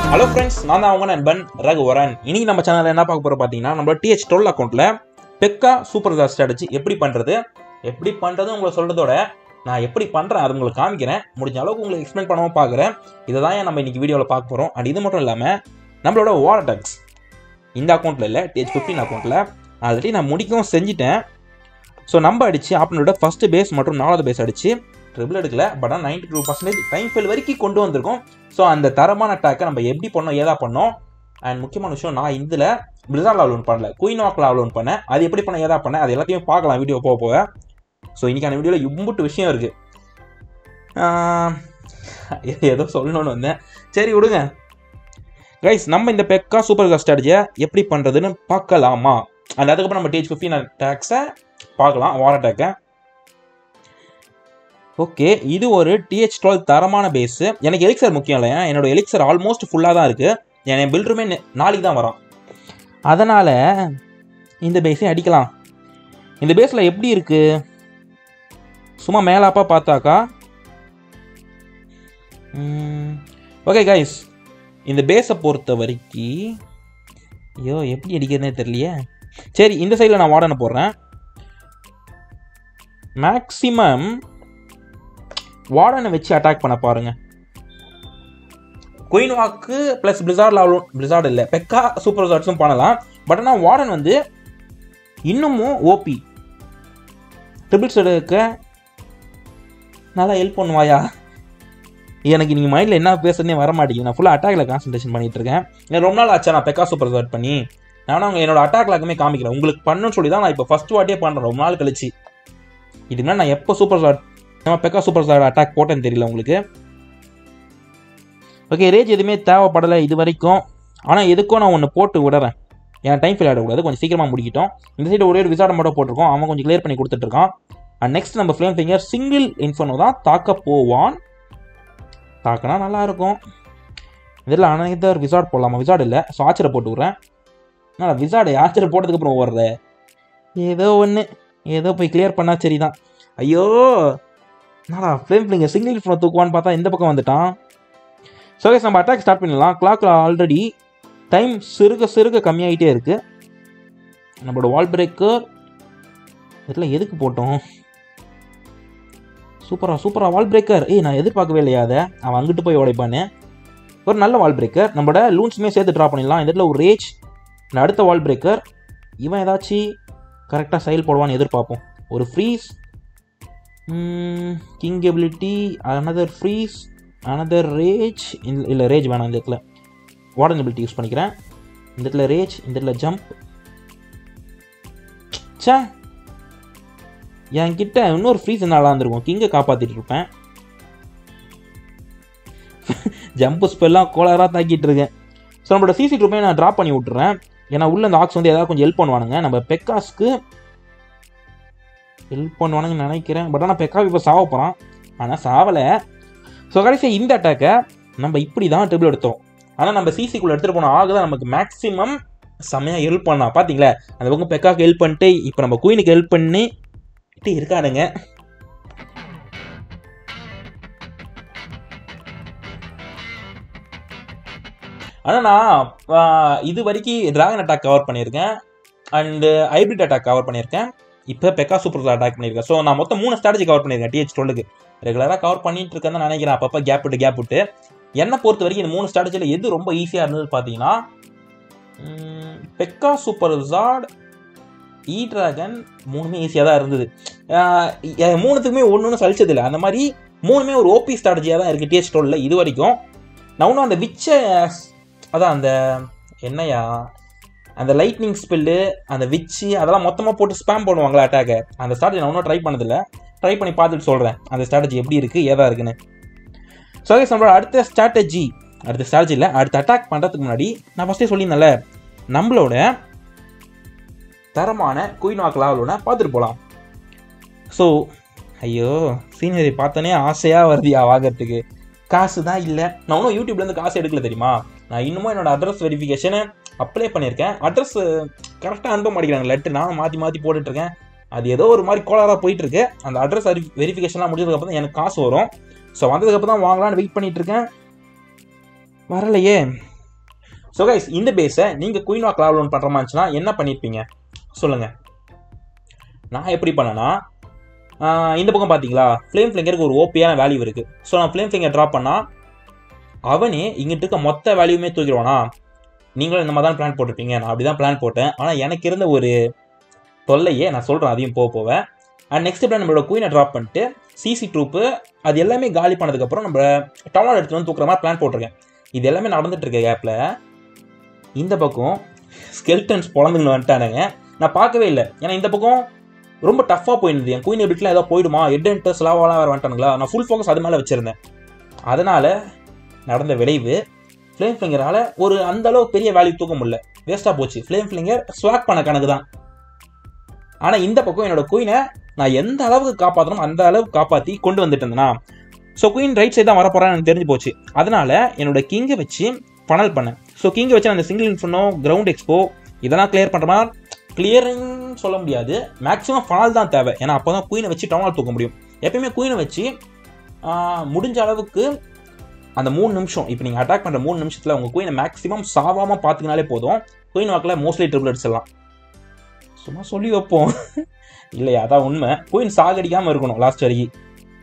hello friends நான் தான் அவங்க நண்பன் ரகுவரன் இன்னைக்கு நம்ம சேனலில் என்ன பார்க்க போகிறோம் பார்த்தீங்கன்னா நம்மளோட டிஹெச் டுவெல் அக்கௌண்ட்டில் பெக்கா சூப்பர் ஸ்டார் ஸ்ட்ராட்டஜி எப்படி பண்ணுறது எப்படி பண்ணுறது உங்களை சொல்கிறதோட நான் எப்படி பண்ணுறேன் அது உங்களுக்கு காமிக்கிறேன் முடிஞ்ச அளவுக்கு உங்களுக்கு எக்ஸ்பிளைன் பண்ணாமல் பார்க்குறேன் இதை தான் நம்ம இன்னைக்கு வீடியோவில் பார்க்க போகிறோம் அண்ட் இது மட்டும் இல்லாமல் நம்மளோட வாலடெக்ஸ் இந்த அக்கௌண்ட்டில் இல்லை டிஹெச் ஃபிஃப்டின் அக்கௌண்ட்டில் ஆல்ரெடி நான் முடிக்கவும் செஞ்சுட்டேன் ஸோ நம்ம அடித்து ஆப்பனோட ஃபஸ்ட்டு பேஸ் மற்றும் நாலாவது பேஸ் அடித்து ட்ரிபிள் எடுக்கல பட் ஆனால் ninety two percentage time fail வரைக்கும் கொண்டு வந்திருக்கோம் ஸோ அந்த தரமான அட்டாக்கை நம்ம எப்படி பண்ணோம் ஏதா பண்ணோம் அண்ட் முக்கியமான விஷயம் நான் இதில் பிளிசார் லெவல் பண்ணல குயின் வாக் லெவல் பண்ணேன் அது எப்படி பண்ண ஏதா பண்ணேன் அது எல்லாத்தையும் பார்க்கலாம் வீடியோ போக போக ஸோ இன்றைக்கான வீடியோவில் இம்புட்டு விஷயம் இருக்குது ஏதோ சொல்லணும்னு வந்தேன் சரி விடுங்க கைஸ் நம்ம இந்த பெக்கா சூப்பர் கார் ஸ்ட்ராட்டஜியை எப்படி பண்ணுறதுன்னு பார்க்கலாமா அண்ட் அதுக்கப்புறம் நம்ம டேஜ் ஃபிஃப்டின் அட்டாக்ஸை பார்க்கலாம் வார் அட்டாக்கை ஓகே இது ஒரு டிஹெச் டுவெல் தரமான பேஸு எனக்கு எலிக்சர் முக்கியம் இல்லை ஏன்னா என்னோட எலிக்சர் ஆல்மோஸ்ட் ஃபுல்லாக தான் இருக்குது என் பில்டருமே நாளைக்கு தான் வரும் அதனால் இந்த பேஸையும் அடிக்கலாம் இந்த பேஸில் எப்படி இருக்குது சும்மா மேலாப்பா பார்த்தாக்கா ஓகே கைஸ் இந்த பேஸை பொறுத்த வரைக்கும் ஐயோ எப்படி அடிக்கிறதுனே தெரியலையே சரி இந்த சைடில் நான் வாடனை போடுறேன் மேக்ஸிமம் வார்டனை வச்சு அட்டாக் பண்ண பாருங்க குயின் வாக்கு ப்ளஸ் பிளிசார்ட் லெவலும் பிளிசார்ட் இல்லை பெக்கா சூப்பர் ஜாட்ஸும் பண்ணலாம் பட் ஆனால் வார்டன் வந்து இன்னமும் ஓபி ட்ரிபிள்ஸ் எடுக்க நல்லா ஹெல்ப் பண்ணுவாயா எனக்கு நீங்கள் மைண்டில் என்ன பேசுறதே வர மாட்டேங்குது நான் ஃபுல்லாக அட்டாக்ல கான்சன்ட்ரேஷன் பண்ணிட்டு இருக்கேன் எனக்கு ரொம்ப நாள் ஆச்சா நான் பெக்கா சூப்பர் ஜாட் பண்ணி நானும் அவங்க என்னோட அட்டாக் லாக்குமே காமிக்கிறேன் உங்களுக்கு பண்ணணும்னு சொல்லி தான் நான் இப்போ ஃபர்ஸ்ட் வாட்டியே பண்ணுறேன் ரொம்ப நாள் கழிச்சு இதுனா நான் எப்போ சூப்பர் ஜாட் நம்ம பெக்கா சூப்பர் ஸ்டார் அட்டாக் போட்டேன்னு தெரியல உங்களுக்கு ஓகே ரேஜ் எதுவுமே தேவைப்படலை இது வரைக்கும் ஆனால் எதுக்கும் நான் ஒன்று போட்டு விடுறேன் ஏன் டைம் ஃபில் ஆகிடக்கூடாது கொஞ்சம் சீக்கிரமாக முடிக்கிட்டோம் இந்த சைடு ஒரே ஒரு விசாரம் மட்டும் போட்டிருக்கோம் அவன் கொஞ்சம் கிளியர் பண்ணி கொடுத்துட்ருக்கான் அண்ட் நெக்ஸ்ட் நம்ம ஃப்ளேம் ஃபிங்கர் சிங்கிள் இன்ஃபர்னோ தான் தாக்க போவான் தாக்கினா நல்லா இருக்கும் இதில் அனைத்து ஒரு விசார்ட் போடலாமா விசார்ட் இல்லை ஸோ ஆச்சரை போட்டு விட்றேன் நான் விசார்டு ஆச்சரை போட்டதுக்கப்புறம் ஓடுற ஏதோ ஒன்று ஏதோ போய் கிளியர் பண்ணால் சரி தான் ஐயோ என்னடா ஃப்ளேம் ஃபிளிங்க சிங்கிள் ஃபோன் தூக்குவான்னு பார்த்தா இந்த பக்கம் வந்துட்டான் ஸோ கேஸ் நம்ம அட்டாக் ஸ்டார்ட் பண்ணிடலாம் கிளாக்கில் ஆல்ரெடி டைம் சிறுக சிறுக கம்மியாகிட்டே இருக்குது நம்மளோட வால் பிரேக்கர் இதில் எதுக்கு போட்டோம் சூப்பரா சூப்பரா வால் பிரேக்கர் ஏய் நான் எதிர்பார்க்கவே இல்லையா அதை அவன் அங்கிட்டு போய் உடைப்பானே ஒரு நல்ல வால் பிரேக்கர் நம்மளோட லூன்ஸுமே சேர்த்து ட்ரா பண்ணிடலாம் இதில் ஒரு ரேஜ் அடுத்த வால் பிரேக்கர் இவன் ஏதாச்சும் கரெக்டாக செயல் போடுவான்னு எதிர்பார்ப்போம் ஒரு freeze king ability another freeze another rage இல்லை ரேஜ் வேணாம் இந்த இடத்துல வார்டன் எபிலிட்டி யூஸ் பண்ணிக்கிறேன் இந்த இடத்துல ரேஜ் இந்த இடத்துல ஜம்ப் சே என்கிட்ட இன்னொரு ஃப்ரீஸ் நல்லா இருந்திருக்கும் கிங்கை காப்பாற்றிட்டு இருப்பேன் ஜம்ப் ஸ்பெல்லாம் கோளாராக தாக்கிட்டு இருக்கேன் ஸோ நம்மளோட சிசி ட்ரூப்பையும் நான் ட்ராப் பண்ணி விட்டுறேன் ஏன்னா உள்ள அந்த ஆக்ஸ் வந்து ஏதாவது கொஞ்சம் ஹெல்ப் பண்ணுவானுங்க நம்ம பெக்காஸ்க்கு ஹெல்ப் பண்ணுவானுங்கன்னு நினைக்கிறேன் பட் ஆனால் பெக்கா இப்போ சாவ போகிறான் ஆனால் சாவலை ஸோ கடைசியாக இந்த அட்டாக்கை நம்ம இப்படி தான் ட்ரிபிள் எடுத்தோம் ஆனால் நம்ம சிசிக்குள்ளே எடுத்துகிட்டு போன ஆக தான் நமக்கு மேக்ஸிமம் செம்மையாக ஹெல்ப் பண்ணா பார்த்தீங்களா அந்த பக்கம் பெக்காவுக்கு ஹெல்ப் பண்ணிட்டு இப்போ நம்ம குயினுக்கு ஹெல்ப் பண்ணி இருக்கானுங்க ஆனால் நான் இது வரைக்கும் டிராகன் அட்டாக் கவர் பண்ணியிருக்கேன் அண்டு ஹைப்ரிட் அட்டாக் கவர் பண்ணியிருக்கேன் இப்போ பெக்கா சூப்பர் அட்டாக் பண்ணியிருக்கேன் ஸோ நான் மொத்தம் மூணு ஸ்ட்ராட்டஜி கவர் பண்ணியிருக்கேன் டிஹெச் டுவெல்லுக்கு ரெகுலராக கவர் பண்ணிட்டு இருக்கேன்னு நினைக்கிறேன் அப்பப்போ கேப் விட்டு கேப் விட்டு என்னை பொறுத்த வரைக்கும் இந்த மூணு ஸ்ட்ராட்டஜியில் எது ரொம்ப ஈஸியாக இருந்தது பார்த்தீங்கன்னா பெக்கா சூப்பர் ஜாட் இ டிராகன் மூணுமே ஈஸியாக தான் இருந்தது மூணுத்துக்குமே ஒன்று ஒன்று சலிச்சதில்லை அந்த மாதிரி மூணுமே ஒரு ஓபி ஸ்ட்ராட்டஜியாக தான் இருக்குது டிஹெச் டுவெல்லில் இது வரைக்கும் நான் இன்னும் அந்த விச்சை அதான் அந்த என்னையா அந்த லைட்னிங் ஸ்பெல்லு அந்த விச்சு அதெல்லாம் மொத்தமாக போட்டு ஸ்பேம் பண்ணுவாங்களா அட்டாக்கை அந்த ஸ்ட்ராட்டஜி நான் ஒன்றும் ட்ரை பண்ணதில்ல ட்ரை பண்ணி பார்த்துட்டு சொல்கிறேன் அந்த ஸ்ட்ராட்டஜி எப்படி இருக்குது ஏதா இருக்குன்னு ஸோ கேஸ் நம்மளோட அடுத்த ஸ்ட்ராட்டஜி அடுத்த ஸ்ட்ராட்டஜியில் அடுத்த அட்டாக் பண்ணுறதுக்கு முன்னாடி நான் ஃபஸ்ட்டே சொல்லியிருந்தேன்ல நம்மளோட தரமான குயின் வாக் லாவலோட பார்த்துட்டு போகலாம் ஸோ ஐயோ சீனரி பார்த்தோன்னே ஆசையாக வருதியா வாங்கிறதுக்கு காசு தான் இல்லை நான் இன்னும் யூடியூப்லேருந்து காசு எடுக்கல தெரியுமா நான் இன்னமும் என்னோட அட்ரஸ் வெரிஃபிகேஷனை அப்ளை பண்ணியிருக்கேன் அட்ரஸ் கரெக்டாக அனுப்ப மாட்டேங்கிறாங்க லெட்டர் நானும் மாற்றி மாற்றி போட்டுட்ருக்கேன் அது ஏதோ ஒரு மாதிரி கோளாராக போயிட்டு இருக்கு அந்த அட்ரஸ் வெரிஃபிகேஷன்லாம் முடிஞ்சதுக்கப்புறம் தான் எனக்கு காசு வரும் ஸோ வந்ததுக்கப்புறம் தான் வாங்கலாம்னு வெயிட் பண்ணிட்டு இருக்கேன் வரலையே ஸோ கைஸ் இந்த பேஸை நீங்கள் குயின் வாக் லாவலோன் பண்ணுற மாதிரி இருந்துச்சுன்னா என்ன பண்ணியிருப்பீங்க சொல்லுங்கள் நான் எப்படி பண்ணேன்னா ஆஹ் இந்த பக்கம் பார்த்தீங்களா ஃப்ளேம் ஃபிளிங்கருக்கு ஒரு ஓபியான வேல்யூ இருக்குது ஸோ நான் ஃப்ளேம் ஃபிளிங்கர் ட்ராப் பண்ணால் அவனே இங்கிட்டு இருக்க மொத்த வேல்யூமே தூக்கிடுவானா நீங்களும் இந்த மாதிரி தான் பிளான் போட்டிருப்பீங்க நான் அப்படி தான் பிளான் போட்டேன் ஆனால் எனக்கு இருந்த ஒரு தொல்லையே நான் சொல்கிறேன் அதையும் போக போவேன் அண்ட் நெக்ஸ்ட் பிளான் நம்மளோட குயினை ட்ராப் பண்ணிட்டு சிசி ட்ரூப்பு அது எல்லாமே காலி பண்ணதுக்கப்புறம் நம்ம டவுன் எடுத்துட்டு வந்து தூக்குற மாதிரி பிளான் போட்டிருக்கேன் இது எல்லாமே நடந்துட்டு இருக்க கேப்பில் இந்த பக்கம் ஸ்கெல்டன்ஸ் பிறந்துங்கன்னு வந்துட்டானுங்க நான் பார்க்கவே இல்லை ஏன்னா இந்த பக்கம் ரொம்ப டஃப்பாக போயிருந்தது என் குயின் எபிட்லாம் ஏதோ போயிடுமா ஹெட் என்டர்ஸ் லாவாலாம் வேறு வந்துட்டானுங்களா நான் ஃபுல் ஃபோக்கஸ் அது மேலே வச்சிருந்தேன் அதனால் நடந்த விளைவு ஃப்ளேம் ஃபிளிங்கரால் ஒரு அந்த அளவு பெரிய வேல்யூ தூக்க முடியல வேஸ்ட்டாக போச்சு ஃப்ளேம் ஃபிளிங்கர் ஸ்வாக் பண்ண கணக்கு தான் ஆனால் இந்த பக்கம் என்னோட குயினை நான் எந்த அளவுக்கு காப்பாற்றணும் அந்த அளவுக்கு காப்பாற்றி கொண்டு வந்துட்டு இருந்தேனா ஸோ குயின் ரைட் சைடு தான் வரப்போறான்னு எனக்கு தெரிஞ்சு போச்சு அதனால என்னோட கிங்கை வச்சு ஃபனல் பண்ணேன் ஸோ கிங்கை வச்சு அந்த சிங்கிள் இன்ஃபனோ கிரவுண்ட் எக்ஸ்போ இதெல்லாம் கிளியர் பண்ணுற மாதிரி கிளியரிங் சொல்ல முடியாது மேக்ஸிமம் ஃபனால் தான் தேவை ஏன்னா அப்போ தான் குயினை வச்சு டவுனால் தூக்க முடியும் எப்பயுமே குயினை வச்சு ஆஹ், முடிஞ்ச அளவுக்கு அந்த மூணு நிமிஷம் இப்போ நீங்கள் அட்டாக் பண்ணுற மூணு நிமிஷத்தில் உங்கள் குயினை மேக்ஸிமம் சாவாமல் பார்த்துக்கினாலே போதும் குயின் வாக்கில் மோஸ்ட்லி ட்ரிபிள் அடிச்சிடலாம் சும்மா சொல்லி வைப்போம் இல்லையா அதான் உண்மை குயின் சாகடிக்காமல் இருக்கணும் லாஸ்ட் வரைக்கும்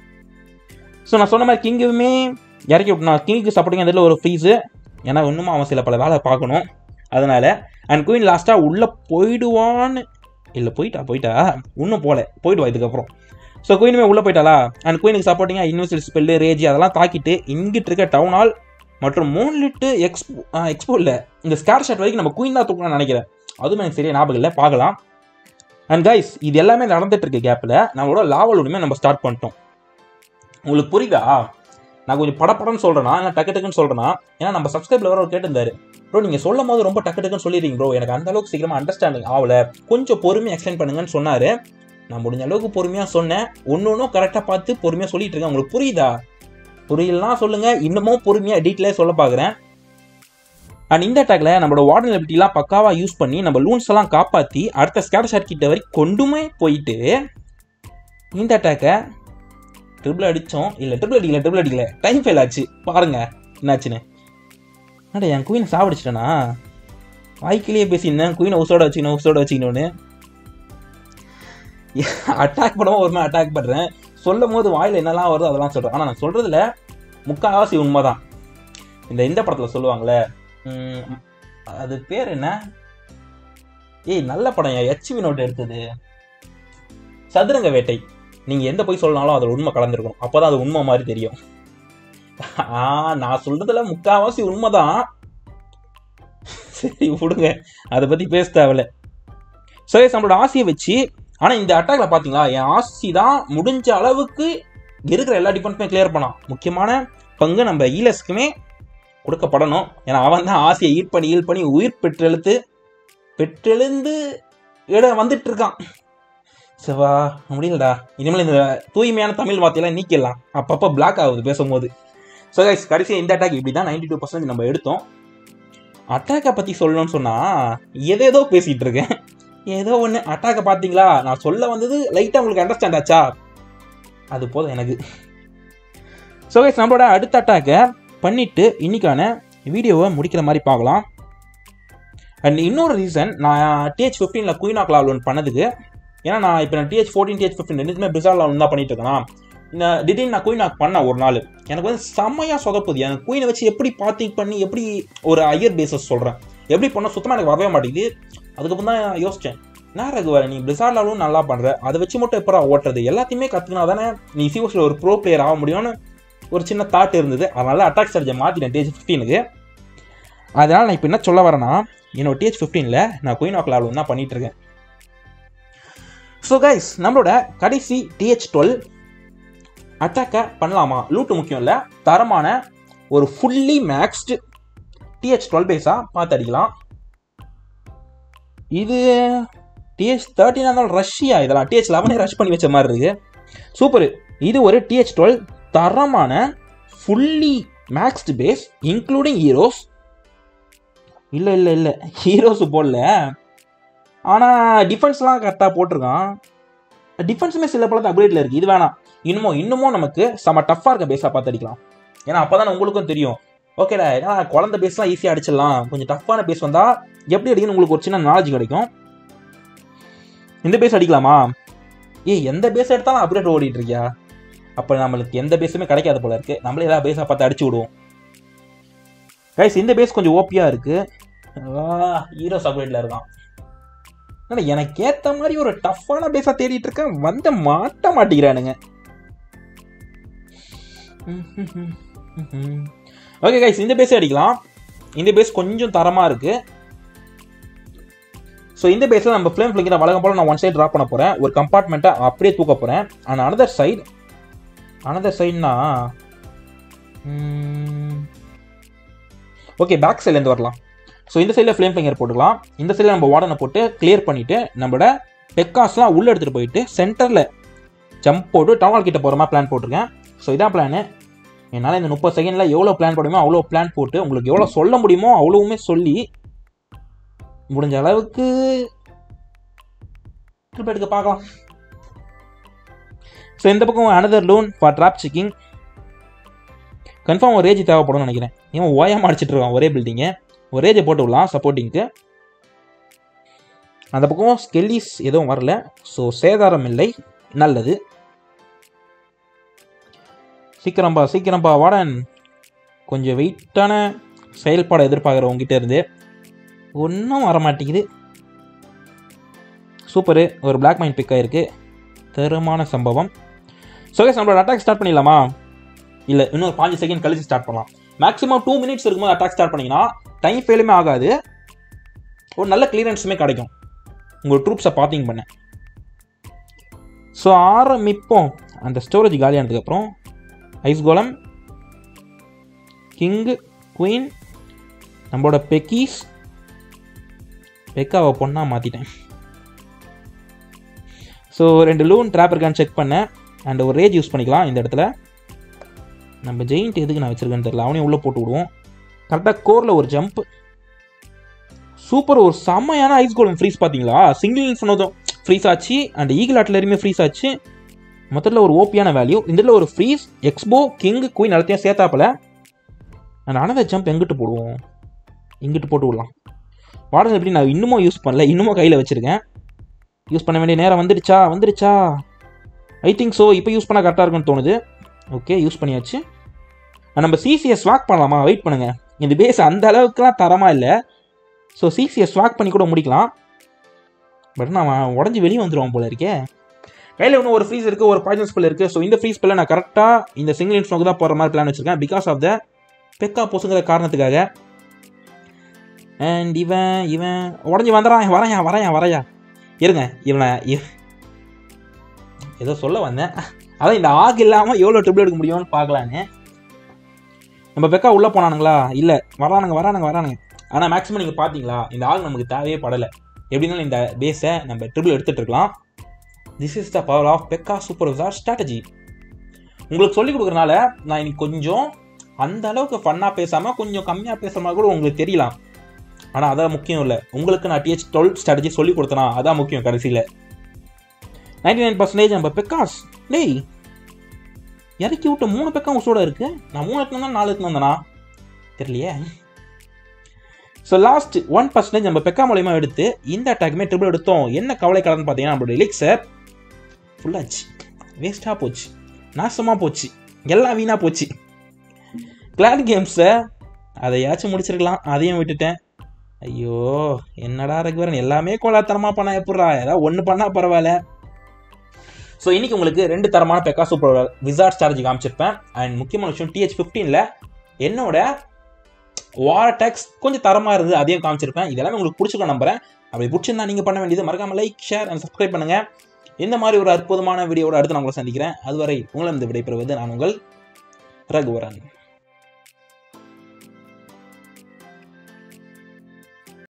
ஸோ நான் சொன்ன மாதிரி கிங்குமே இறக்கி விட்டு நான் கிங்குக்கு சப்போர்ட்டிங் அதில் ஒரு ஃப்ரீஸு ஏன்னா இன்னும் அவன் சில பல வேலை பார்க்கணும் அதனால அண்ட் குயின் லாஸ்ட்டாக உள்ளே போயிடுவான்னு இல்லை போயிட்டா போயிட்டா இன்னும் போகல போயிடுவா இதுக்கப்புறம் ஸோ குயினுமே உள்ளே போயிட்டாளா அண்ட் குயினுக்கு சப்போர்ட்டிங்காக யூனிவர்சல் ஸ்பெல்லு ரேஜி அதெல்லாம் தாக்கிட்டு இங்கிட்டு இருக்க டவுன் ஹால் மற்றும் மூன்லிட்டு எக்ஸ்போ எக்ஸ்போ இல்லை இந்த ஸ்கேர் ஷாட் வரைக்கும் நம்ம குயின் தான் தூக்கணும்னு நினைக்கிறேன் அதுவும் எனக்கு சரியா ஞாபகம் இல்லை பார்க்கலாம் அண்ட் கைஸ் இது எல்லாமே நடந்துட்டு இருக்க கேப்பில் நம்மளோட லாவல் ஒன்றுமே நம்ம ஸ்டார்ட் பண்ணிட்டோம் உங்களுக்கு புரியுதா நான் கொஞ்சம் படப்படன்னு சொல்கிறேன்னா இல்லை டக்கு டக்குன்னு சொல்கிறேன்னா ஏன்னா நம்ம சப்ஸ்கிரைப்ல வர கேட்டிருந்தாரு ப்ரோ நீங்கள் சொல்லும் போது ரொம்ப டக்கு டக்குன்னு சொல்லிடுறீங்க ப்ரோ எனக்கு அந்த அளவுக்கு சீக்கிரமாக அண்டர்ஸ்டாண்டிங் ஆகல கொஞ்சம் பொறுமையாக எக்ஸ்பிளைன் பண்ணுங்கன்னு சொன்னார் நான் முடிஞ்ச அளவுக்கு பொறுமையாக சொன்னேன் ஒன்று ஒன்றும் கரெக்டாக பார்த்து பொறுமையாக சொல்லிட்டு இருக்கேன் உங்களுக்கு புரியுதா புரியலனா சொல்லுங்க இன்னமும் பொறுமையாக டீட்டெயிலாக சொல்ல பார்க்குறேன் அண்ட் இந்த அட்டாக்ல நம்மளோட வார்டன் எபிலிட்டிலாம் பக்காவாக யூஸ் பண்ணி நம்ம லூன்ஸ் எல்லாம் காப்பாற்றி அடுத்த ஸ்கேட் ஷாட் கிட்ட வரை கொண்டுமே போயிட்டு இந்த அட்டாக்கை ட்ரிபிள் அடித்தோம் இல்லை ட்ரிபிள் அடிக்கல ட்ரிபிள் அடிக்கல டைம் ஃபெயில் ஆச்சு பாருங்க என்னாச்சுன்னு அட என் குயினை சாவடிச்சிட்டேனா வாய்க்கிலேயே பேசியிருந்தேன் குயினை உசோட வச்சுக்கணும் உசோட வச்சுக்கணும்னு அட்டாக் பண்ணும்போது ஒரு மாதிரி அட்டாக் பண்ணுறேன் சொல்லும் போது வாயில் என்னெல்லாம் வருதோ அதெல்லாம் சொல்கிறேன் ஆனால் நான் சொல்கிறதுல முக்கால்வாசி உண்மைதான் இந்த இந்த படத்தில் சொல்லுவாங்களே உம், அது பேர் என்ன ஏய் நல்ல படம் எச் வினோட் எடுத்தது சதுரங்க வேட்டை நீங்க எந்த போய் சொல்லனாலும் அதில் உண்மை கலந்துருக்கும் அப்பதான் அது உண்மை மாதிரி தெரியும் ஆ நான் சொல்றதுல முக்காவாசி உண்மைதான் சரி விடுங்க அதை பத்தி பேச தேவையில்ல சரி நம்மளோட ஆசையை வச்சு ஆனா இந்த அட்டாக்ல பாத்தீங்களா என் ஆசி தான் முடிஞ்ச அளவுக்கு இருக்கிற எல்லா டிஃபென்ஸுமே கிளியர் பண்ணான் முக்கியமான பங்கு நம்ம ஈலஸ்க்குமே கொடுக்கப்படணும் ஏன்னா அவன் தான் ஆசையை ஈட் பண்ணி ஈல் பண்ணி உயிர் பெற்றெழுத்து பெற்றெழுந்து இட வந்துட்டு இருக்கான் சிவா முடியலடா இனிமேல் இந்த தூய்மையான தமிழ் வார்த்தையெல்லாம் நீக்கிடலாம் அப்பப்போ பிளாக் ஆகுது பேசும்போது ஸோ கைஸ் கடைசியாக இந்த அட்டாக் இப்படி தான் நைன்டி டூ பர்சன்ட் நம்ம எடுத்தோம் அட்டாக்கை பற்றி சொல்லணும்னு சொன்னால் எதேதோ பேசிகிட்டு இருக்கேன் ஏதோ ஒன்று அட்டாக்கை பார்த்தீங்களா நான் சொல்ல வந்தது லைட்டாக உங்களுக்கு அண்டர்ஸ்டாண்ட் ஆச்சா அது போதும் எனக்கு ஸோ கைஸ் நம்மளோட அடுத்த அட்டாக்கை பண்ணிட்டு இன்னைக்கான வீடியோவை முடிக்கிற மாதிரி பார்க்கலாம் அண்ட் இன்னொரு ரீசன் நான் டிஹெச் ஃபிஃப்டீனில் குயின் ஆக் லாவ் பண்ணதுக்கு ஏன்னா நான் இப்போ நான் டிஹெச் ஃபோர்டீன் டிஹெச் ஃபிஃப்டின் ரெண்டுமே பிசார் லாவ் தான் பண்ணிட்டு இருக்கேனா நான் திடீர்னு நான் குயின் ஆக் பண்ணேன் ஒரு நாள் எனக்கு வந்து செம்மையாக சொதப்புது எனக்கு குயினை வச்சு எப்படி பார்த்திங் பண்ணி எப்படி ஒரு ஹையர் பேசஸ் சொல்கிறேன் எப்படி பண்ண சுத்தமாக எனக்கு வரவே மாட்டேங்குது அதுக்கப்புறம் தான் யோசித்தேன் நான் ரகுவர நீ பிசார் லாவும் நல்லா பண்ணுற அதை வச்சு மட்டும் எப்படா ஓட்டுறது எல்லாத்தையுமே கற்றுக்கினா தானே நீ சிஓஸில் ஒரு ப்ரோ பிளேயர் ஆக முடியும்னு ஒரு சின்ன தாட் இருந்தது அதனால அட்டாக் ஸ்ட்ராட்டஜி மாற்றிட்டேன் டிஹெச் ஃபிஃப்டீனுக்கு அதனால் நான் இப்போ என்ன சொல்ல வரேன்னா என்னோட டிஹெச் ஃபிஃப்டீனில் நான் குயின் ஆக் லாவ் தான் பண்ணிட்டு இருக்கேன் ஸோ கைஸ் நம்மளோட கடைசி டிஹெச் டுவெல் அட்டாக்கை பண்ணலாமா லூட்டு முக்கியம் இல்லை தரமான ஒரு ஃபுல்லி மேக்ஸ்டு டிஹெச் டுவெல் பேஸாக பார்த்து அடிக்கலாம் இது டிஹெச் தேர்ட்டினா இருந்தாலும் ரஷ்யா இதெல்லாம் டிஹெச் லெவனே ரஷ் பண்ணி வச்ச மாதிரி இருக்கு சூப்பர் இது ஒரு டிஹெச் டுவெல் தரமான fully maxed base including heroes இல்லை இல்லை இல்லை ஹீரோஸ் போடல ஆனால் டிஃபென்ஸ்லாம் கரெக்டாக போட்டிருக்கான் டிஃபென்ஸுமே சில பலத்து அப்கிரேட்ல இருக்குது இது வேணாம் இன்னமும் இன்னமும் நமக்கு செம டஃப்பாக இருக்க பேஸாக பார்த்து அடிக்கலாம் ஏன்னா அப்போ உங்களுக்கும் தெரியும் ஓகேடா ஏன்னா குழந்தை பேஸ்லாம் ஈஸியாக அடிச்சிடலாம் கொஞ்சம் டஃப்பான பேஸ் வந்தால் எப்படி அடிக்கணும் உங்களுக்கு ஒரு சின்ன நாலேஜ் கிடைக்கும் இந்த பேஸ் அடிக்கலாமா ஏய் எந்த பேஸ் எடுத்தாலும் அப்டேட் ஓடிட்டு இருக்கியா அப்போ நம்மளுக்கு எந்த பேஸுமே கிடைக்காத போல இருக்கு நம்மளே ஏதாவது பேஸாக பார்த்து அடிச்சு விடுவோம் கைஸ் இந்த பேஸ் கொஞ்சம் ஓப்பியாக இருக்கு ஹீரோ அப்டேட்டில் இருக்கான் ஆனா எனக்கு ஏற்ற மாதிரி ஒரு டஃப்பான பேஸாக தேடிட்டு இருக்கேன் வந்து மாட்ட மாட்டேங்கிறானுங்க ஓகே கைஸ் இந்த பேஸே அடிக்கலாம் இந்த பேஸ் கொஞ்சம் தரமாக இருக்கு ஸோ இந்த பேஸில் நம்ம ஃப்ளேம் ஃபிளிங்கிற வழக்கம் போல் நான் ஒன் சைடு ட்ராப் பண்ண போகிறேன் ஒரு கம்பார்ட்மெண்ட்டை அப்படியே தூக்க போகிறேன் அண்ட் அனதர் சைடு அனதர் சைட்னா ஓகே பேக் சைட்லேருந்து வரலாம் ஸோ இந்த சைடில் ஃப்ளேம் ஃபிளிங்கர் போட்டுக்கலாம் இந்த சைடில் நம்ம வார்டனை போட்டு கிளியர் பண்ணிவிட்டு நம்மளோட பெக்காஸ்லாம் உள்ளே எடுத்துகிட்டு போயிட்டு சென்டரில் ஜம்ப் போட்டு டவுன் கிட்ட போகிற மாதிரி பிளான் போட்டிருக்கேன் ஸோ இதான் பிளானு என்னால் இந்த முப்பது செகண்டில் எவ்வளோ பிளான் போடுமோ அவ்வளோ பிளான் போட்டு உங்களுக்கு எவ்வளோ சொல்ல முடியுமோ அவ்வளவுமே சொல்லி முடிஞ்ச அளவுக்கு ட்ரிப் எடுக்க பார்க்கலாம் ஸோ இந்த பக்கம் another loon for drop checking confirm ஒரு ரேஜ் தேவைப்படும் நினைக்கிறேன் இவன் ஓயாம அடிச்சிட்டு இருக்கான் ஒரே பில்டிங்கு ஒரு ரேஜை போட்டு விடலாம் சப்போர்ட்டிங்க்கு அந்த பக்கம் ஸ்கெல்லிஸ் எதுவும் வரல ஸோ சேதாரம் இல்லை நல்லது சீக்கிரம்பா சீக்கிரம்பா வாடன் கொஞ்சம் வெயிட்டான செயல்பாடை எதிர்பார்க்குற உங்ககிட்ட இருந்து ஒன்றும் வர மாட்டேங்குது சூப்பரு ஒரு பிளாக் மைண்ட் பிக் ஆயிருக்கு தரமான சம்பவம் ஸோ கேஸ் நம்மளோட அட்டாக் ஸ்டார்ட் பண்ணிடலாமா இல்லை இன்னும் ஒரு பாஞ்சு செகண்ட் கழிச்சு ஸ்டார்ட் பண்ணலாம் மேக்ஸிமம் டூ மினிட்ஸ் இருக்கும்போது அட்டாக் ஸ்டார்ட் பண்ணிங்கன்னா டைம் ஃபெயிலுமே ஆகாது ஒரு நல்ல கிளியரன்ஸுமே கிடைக்கும் உங்கள் ட்ரூப்ஸை பார்த்திங் பண்ண ஸோ ஆரம்பிப்போம் அந்த ஸ்டோரேஜ் காலியானதுக்கப்புறம் ஐஸ் கோலம் கிங்கு குயின் நம்மளோட பெக்கீஸ் பெக்காவை பொண்ணாக மாற்றிட்டேன் ஸோ ரெண்டு லூன் ட்ராப் இருக்கான்னு செக் பண்ணேன் அண்ட் ஒரு ரேஜ் யூஸ் பண்ணிக்கலாம் இந்த இடத்துல நம்ம ஜெயிண்ட் எதுக்கு நான் வச்சிருக்கேன்னு தெரியல அவனையும் உள்ளே போட்டு விடுவோம் கரெக்டாக கோரில் ஒரு ஜம்ப் சூப்பர் ஒரு செம்மையான ஐஸ் கோலம் ஃப்ரீஸ் பார்த்தீங்களா சிங்கிள் சொன்னதும் ஃப்ரீஸ் ஆச்சு அண்ட் ஈகிள் ஆட்லருமே ஃப்ரீஸ் ஆச்சு மொத்தத்தில் ஒரு ஓப்பியான வேல்யூ இதில் ஒரு ஃப்ரீஸ் எக்ஸ்போ கிங் குயின் எல்லாத்தையும் சேர்த்தாப்பில் அண்ட் அனதர் ஜம்ப் எங்கிட்டு போடுவோம் இங்கிட்டு போட்டு விடலாம் வாடகை எப்படி நான் இன்னமும் யூஸ் பண்ணல இன்னமும் கையில் வச்சுருக்கேன் யூஸ் பண்ண வேண்டிய நேரம் வந்துடுச்சா வந்துடுச்சா ஐ திங்க் ஸோ இப்போ யூஸ் பண்ணால் கரெக்டாக இருக்குன்னு தோணுது ஓகே யூஸ் பண்ணியாச்சு நம்ம சிசிஎஸ் ஸ்வாக் பண்ணலாமா வெயிட் பண்ணுங்கள் இந்த பேஸ் அந்த அளவுக்குலாம் தரமாக இல்லை ஸோ சிசிஎஸ் ஸ்வாக் பண்ணி கூட முடிக்கலாம் பட் நான் உடஞ்சி வெளியே வந்துடுவான் போல இருக்கே கையில் இன்னும் ஒரு ஃப்ரீஸ் இருக்குது ஒரு பாய்சன் ஸ்பெல் இருக்குது ஸோ இந்த ஃப்ரீஸ் ஸ்பெல்லை நான் கரெக்டாக இந்த சிங்கிள் இன்ஸ்னோக்கு தான் போகிற மாதிரி பிளான் வச்சுருக்கேன் பிகாஸ் ஆஃப் த பெக்கா பொசுங்கிற காரணத்துக்காக அண்ட் இவன் இவன் உடஞ்சி வந்துடுறான் வரையா வரையா வரையா இருங்க இவனை இவ- ஏதோ சொல்ல வந்தேன் அதான் இந்த ஆக் இல்லாமல் எவ்வளோ ட்ரிபிள் எடுக்க முடியும்னு பார்க்கலான்னு நம்ம பெக்கா உள்ளே போனானுங்களா இல்லை வரானுங்க வரானுங்க வரானுங்க ஆனால் மேக்ஸிமம் நீங்கள் பார்த்தீங்களா இந்த ஆக் நமக்கு தேவையே படலை எப்படினாலும் இந்த பேஸை நம்ம ட்ரிபிள் எடுத்துகிட்டு இருக்கலாம் this is the power of Pekka supervisor strategy உங்களுக்கு சொல்லிக் கொடுக்குறனால நான் இன்னைக்கு கொஞ்சம் அந்த அளவுக்கு ஃபன்னாக பேசாமல் கொஞ்சம் கம்மியாக பேசுகிற மாதிரி கூட உங்களுக்கு தெரியலாம் ஆனால் அதான் முக்கியம் இல்லை உங்களுக்கு நான் டிஹெச் டுவெல் ஸ்ட்ராட்டஜி சொல்லி கொடுத்தனா அதான் முக்கியம் கடைசியில் நைன்டி நைன் பர்சன்டேஜ் நம்ம பெக்காஸ் டேய் இறக்கி விட்ட மூணு பெக்கா உசோட இருக்கு நான் மூணு எடுத்து வந்தா நாலு எடுத்து வந்தனா தெரியலையே ஸோ லாஸ்ட் ஒன் பர்சன்டேஜ் நம்ம பெக்கா மூலயமா எடுத்து இந்த அட்டாக்குமே ட்ரிபிள் எடுத்தோம் என்ன கவலை கலன்னு பார்த்தீங்கன்னா நம்மளோட எலிக்சர் ஃபுல்லாச்சு வேஸ்ட்டாக போச்சு நாசமாக போச்சு எல்லாம் வீணாக போச்சு கிளாட் கேம்ஸை அதையாச்சும் முடிச்சிருக்கலாம் அதையும் விட்டுட்டேன் ஐயோ என்னடா ரகுவரன் எல்லாமே கோலாத்தனமாக பண்ணா எப்பட்றா ஏதாவது ஒன்று பண்ணால் பரவாயில்ல ஸோ இன்னைக்கு உங்களுக்கு ரெண்டு தரமான பெக்கா சூப்பர் விசார்ட் ஸ்ட்ராட்டஜி காமிச்சிருப்பேன் அண்ட் முக்கியமான விஷயம் டிஹெச் ஃபிஃப்டீனில் என்னோட வார் அட்டாக்ஸ் கொஞ்சம் தரமாக இருந்தது அதையும் காமிச்சிருப்பேன் இதெல்லாமே உங்களுக்கு பிடிச்சிருக்க நம்புறேன் அப்படி பிடிச்சிருந்தா நீங்கள் பண்ண வேண்டியது மறக்காம லைக் ஷேர் அண்ட் சப்ஸ்கிரைப் பண்ணுங்கள் இந்த மாதிரி ஒரு அற்புதமான வீடியோவோட அடுத்து நான் உங்களை சந்திக்கிறேன் அதுவரை உங்களிடம் விடைபெறுவது நான் உங்கள் ரகுவரன்